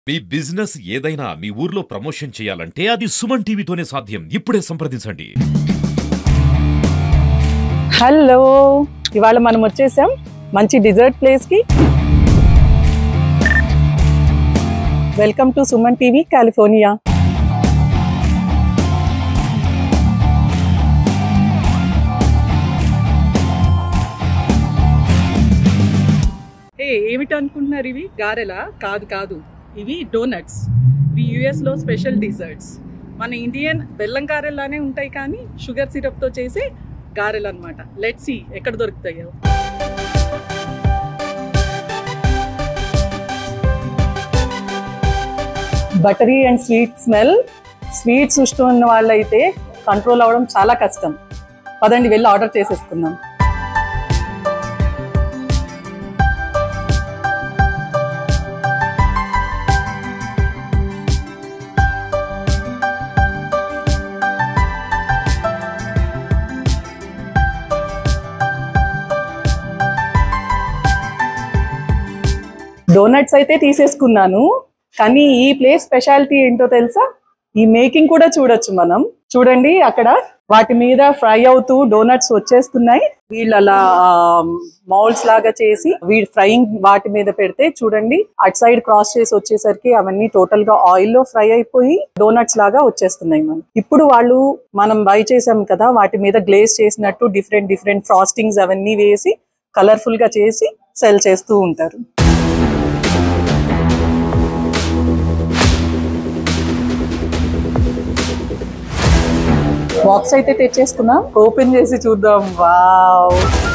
మీ business ఏదైనా మీ ఊర్లో promotion చేయాలంటే అది సుమన్ టీవీతోనే సాధ్యం ఇప్పుడే సంప్రదించండి హలో ఇవాళ మనం వచ్చేసాం మంచి డిజర్ట్ ప్లేస్ కి welcome to Suman TV California ఏ ఏమిటి అనుకుంటున్నారు ఇవి గారెలా కాదు కాదు ఇవి డోనట్స్ ఇవి యుఎస్ లో స్పెషల్ డిజర్ట్స్ మన ఇండియన్ బెల్లం గారెలానే ఉంటాయి కానీ షుగర్ సిరప్ తో చేసే గారెలు అనమాట లెట్ సి ఎక్కడ దొరుకుతాయో buttery and sweet smell sweets ఇష్టం ఉన్న వాళ్ళైతే కంట్రోల్ అవ్వడం చాలా కష్టం పదండి వెళ్ళి ఆర్డర్ చేసేసుకుందాం డోనట్స్ అయితే తీసేసుకున్నాను కానీ ఈ ప్లేస్ స్పెషాలిటీ ఏంటో తెలుసా ఈ మేకింగ్ కూడా చూడొచ్చు మనం చూడండి అక్కడ వాటి మీద ఫ్రై అవుతూ డోనట్స్ వచ్చేస్తున్నాయి వీళ్ళు అలా మౌల్స్ లాగా చేసి వీళ్ళు ఫ్రైయింగ్ వాటి మీద పెడితే చూడండి అటు సైడ్ క్రాస్ చేసి వచ్చేసరికి అవన్నీ టోటల్ గా ఆయిల్ లో ఫ్రై అయిపోయి డోనట్స్ లాగా వచ్చేస్తున్నాయి మనం ఇప్పుడు వాళ్ళు మనం బై చేసాం కదా వాటి మీద గ్లేజ్ చేసినట్టు డిఫరెంట్ డిఫరెంట్ ఫ్రాస్టింగ్స్ అవన్నీ వేసి కలర్ఫుల్ గా చేసి సెల్ చేస్తూ ఉంటారు బాక్స్ అయితే తెచ్చేసుకున్నాం ఓపెన్ చేసి చూద్దాం వావ్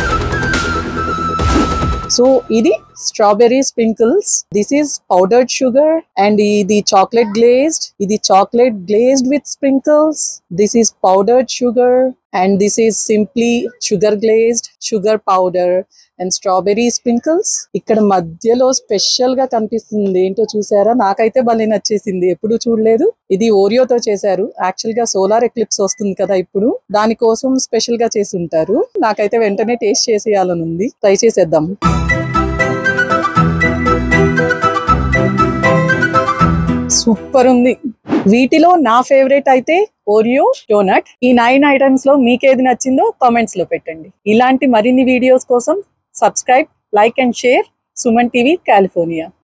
సో ఇది strawberry sprinkles this is powdered sugar and ఇది చాక్లెట్ గ్లేజ్డ్ ఇది chocolate glazed with sprinkles this is powdered sugar and this is simply sugar glazed sugar powder and strawberry sprinkles ఇక్కడ మధ్యలో special గా కనిపిస్తుంది ఏంటో చూసారా నాకైతే భలే నచ్చేసింది ఎప్పుడు చూడలేదు ఇది ఓరియోతో చేశారు యాక్చువల్ గా సోలార్ ఎక్లిప్స్ వస్తుంది కదా ఇప్పుడు దానికోసం స్పెషల్ గా చేసి ఉంటారు నాకైతే వెంటనే టేస్ట్ చేసేయాలని ఉంది ట్రై చేసేద్దాం సూపర్ ఉంది వీటిలో నా ఫేవరెట్ అయితే ఓరియో డోనట్ ఈ నైన్ ఐటమ్స్ లో మీకేది నచ్చిందో కామెంట్స్ లో పెట్టండి ఇలాంటి మరిన్ని వీడియోస్ కోసం subscribe like and share Suman TV California